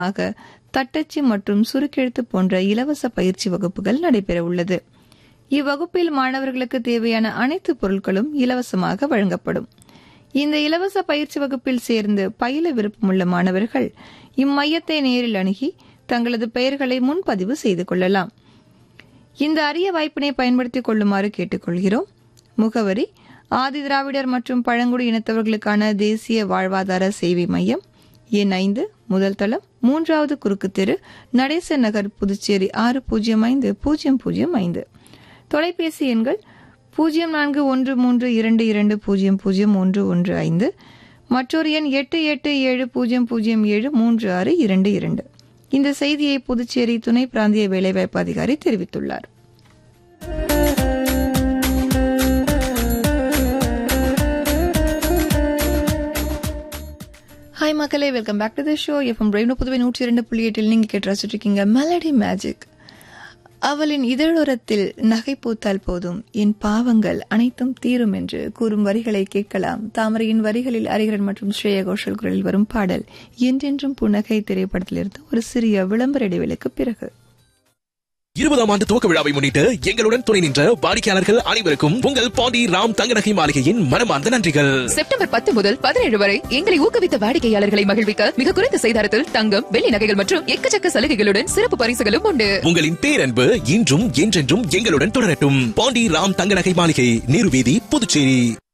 ஆக தட்டச்சு மற்றும் சுருக்கெழுத்து போன்ற இலவச பயிற்சி வகுப்புகள் நடைபெற உள்ளது இவ்வகுப்பில் மாணவர்களுக்கு தேவையான அனைத்து பொருட்களும் இலவசமாக வழங்கப்படும் இந்த இலவச பயிற்சி வகுப்பில் சேர்ந்து பயில விருப்பமுள்ள மாணவர்கள் இம்மையத்தை நேரில் அணுகி தங்களது பெயர்களை முன்பதிவு செய்து கொள்ளலாம் இந்த அரிய வாய்ப்பினை பயன்படுத்திக் கொள்ளுமாறு கேட்டுக்கொள்கிறோம் முகவரி ஆதிதிராவிடர் மற்றும் பழங்குடி இனத்தவர்களுக்கான தேசிய வாழ்வாதார சேவை மையம் எண் ஐந்து முதல் தளம் மூன்றாவது குறுக்கு தெரு நடேசன் நகர் புதுச்சேரி ஆறு பூஜ்ஜியம் ஐந்து பூஜ்ஜியம் பூஜ்ஜியம் ஐந்து தொலைபேசி எண்கள் பூஜ்ஜியம் நான்கு ஒன்று மூன்று இரண்டு இரண்டு பூஜ்ஜியம் பூஜ்ஜியம் ஒன்று ஒன்று ஐந்து மற்றொரு எண் எட்டு எட்டு ஏழு பூஜ்ஜியம் பூஜ்ஜியம் ஏழு மூன்று ஆறு இரண்டு இரண்டு இந்த செய்தியை புதுச்சேரி துணை பிராந்திய வேலைவாய்ப்பு அதிகாரி தெரிவித்துள்ளார் ஹாய் மக்களே welcome back to the show FM Rainbow Puduvai நூற்றி இரண்டு புள்ளி எட்டில் நீங்க கேட்டு ரசிச்சிருக்கீங்க மெலடி மேஜிக் அவளின் இதழோரத்தில் நகை பூத்தால் போதும் என் பாவங்கள் அனைத்தும் தீரும் என்று கூறும் வரிகளை கேட்கலாம் தாமரையின் வரிகளில் அரிகரன் மற்றும் ஸ்ரேயா கோஷல் குரலில் வரும் பாடல் என்றென்றும் புன்னகை திரைப்படத்திலிருந்து ஒரு சிறிய விளம்பர இடைவெளிக்கு பிறகு இருபதாம் ஆண்டு துவக்க விழாவை முன்னிட்டு எங்களுடன் துணை நின்ற வாடிக்கையாளர்கள் அனைவருக்கும் உங்கள் பாண்டி ராம் தங்கநகை மாளிகையின் மனமார்ந்த நன்றிகள் செப்டம்பர் பத்து முதல் பதினேழு வரை எங்களை ஊக்குவித்த வாடிக்கையாளர்களை மகிழ்விக்க மிக குறைந்த செய்தாரத்தில் தங்கம் வெள்ளி நகைகள் மற்றும் எக்கச்சக்க சலுகைகளுடன் சிறப்பு பரிசுகளும் உண்டு உங்களின் பேரன்பு இன்றும் என்றென்றும் எங்களுடன் தொடரட்டும் பாண்டி ராம் தங்கநகை மாளிகை நீருவீதி புதுச்சேரி